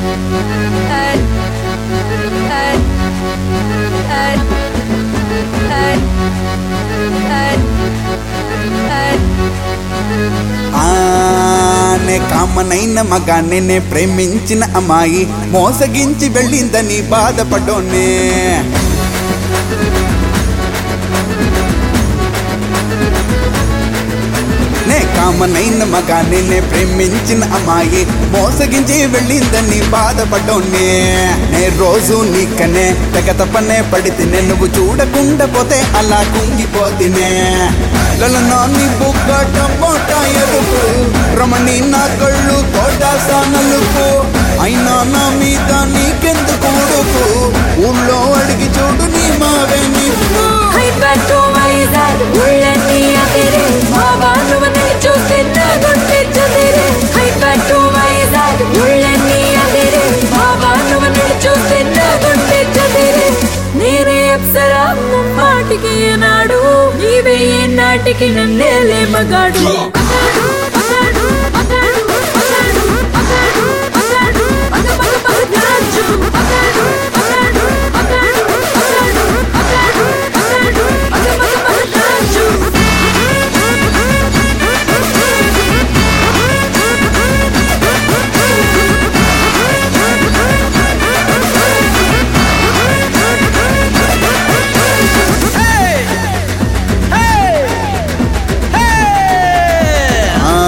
ఆనే కామనైన మగాన్ని నే ప్రేమించిన అమ్మాయి మోసగించి వెళ్ళిందని బాధపడోనే నే కామనైన మగాన్ని నే ప్రేమించిన అమ్మాయి మోసగించి వెళ్ళిందని బాధపడ్డోనే నే రోజు నీకనే తెగ తప్పనే పడితేనే నువ్వు చూడకుండా పోతే అలా కుంగిపోతినే లలనా నీ బుగ్గ టమోటా ఎరుపు రమణి నా కళ్ళు తోట సానలుపు అయినా నా మీద నీకెందుకు ఉడుకు ఊళ్ళో అడిగి చూడు నీ మావే నీకు హైపట్టు వైజాగ్ ఉళ్ళని అదిరే బాబా నువ్వు నన్ను చూస్తే నా గుండె చదిరే హైపట్టు వైజాగ్ ఉళ్ళని అదిరే బాబా నువ్వు నన్ను చూస్తే నా గుండె చదిరే నేనే అప్సరా మాటికి నాడు నీవే నాటికి నన్నేలే మగాడు అగాడు, అగాడు, అగాడు, అగాడు, అగాడు, అగాడు, అగ మగ మగ రాజు. అగాడు, అగాడు, అగాడు, అగాడు, అగాడు, అగాడు, అగ మగ మగ రాజు. ఆ,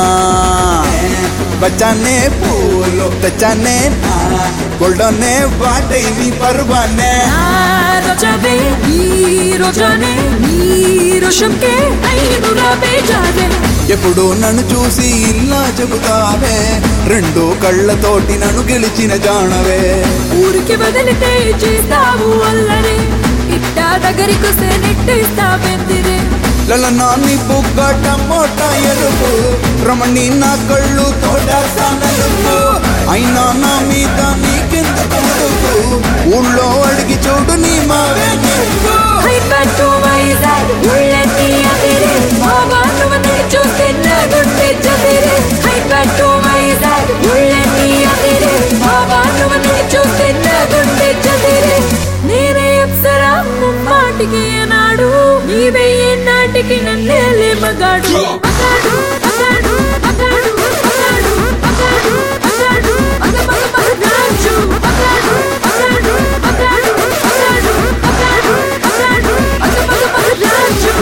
బచానే పూలు తెచ్చానే గొల్డోనే వాటై నీ పరువానే ఆ రోజావే, ఈ రోజానే, నీ రోషంకే అయినురా బేజారే. ఎప్పుడు నన్ను చూసి ఇలా చెబుతావే రెండు కళ్ళతోటి నన్ను గెలిచిన జానవే ఊరికి వదిలితే చేస్తావు అల్లరి ఇట్టా దగ్గరికి వస్తే నెట్టేస్తావెందిరే లలనా నీ బుగ్గ టమోటా ఎరుపు రమణి నా కళ్ళు తోట సానలుపు అయినా నా మీద నీకెందుకు ఉడుకు? ఊళ్ళో అడిగి చూడు నీ మావే నీకు హైపట్టు వైజాగ్ ఉళ్ళని అదిరే బాబా నువ్వు నన్ను చూస్తే నా గుండె చదిరే హైపట్టు వైజాగ్ ఉళ్ళని అదిరే బాబా నువ్వు నన్ను చూస్తే నా గుండె చదిరే నేనే అప్సరా మాటికి నాడు నీవే నాటికి నన్నేలే మగాడు అగాడు అగాడు అగాడు అగాడు అగాడు అగాడు అగ మగ మగ రాజు అగాడు అగాడు అగాడు అగాడు అగాడు అగాడు అగ మగ మగ రాజు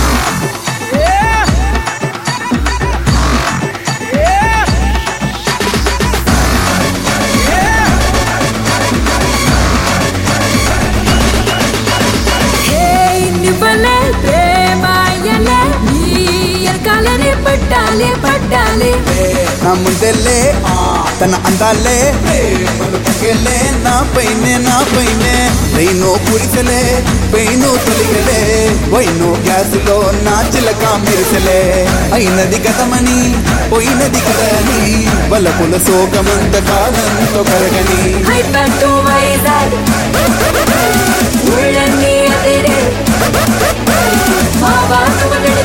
హేయ్ నివ్వలే ప్రేమాయలే నీ ఎనకాలనే పట్టాలే పట్టాలే నా ముందెల్లే తన అందాలే మనకెళ్ళే నా పైనే నా పైనే రైనో కురిసలే పెయిను తొలిగలే వైనో గ్యాసులో నా చిలక మెరిసలే అయినది గతమని పోయినది కదని బలపుల శోకమంత కాలంతో కరగని హైపట్టు వైజాగ్ ఉళ్ళని అదిరే బాబా నువ్వు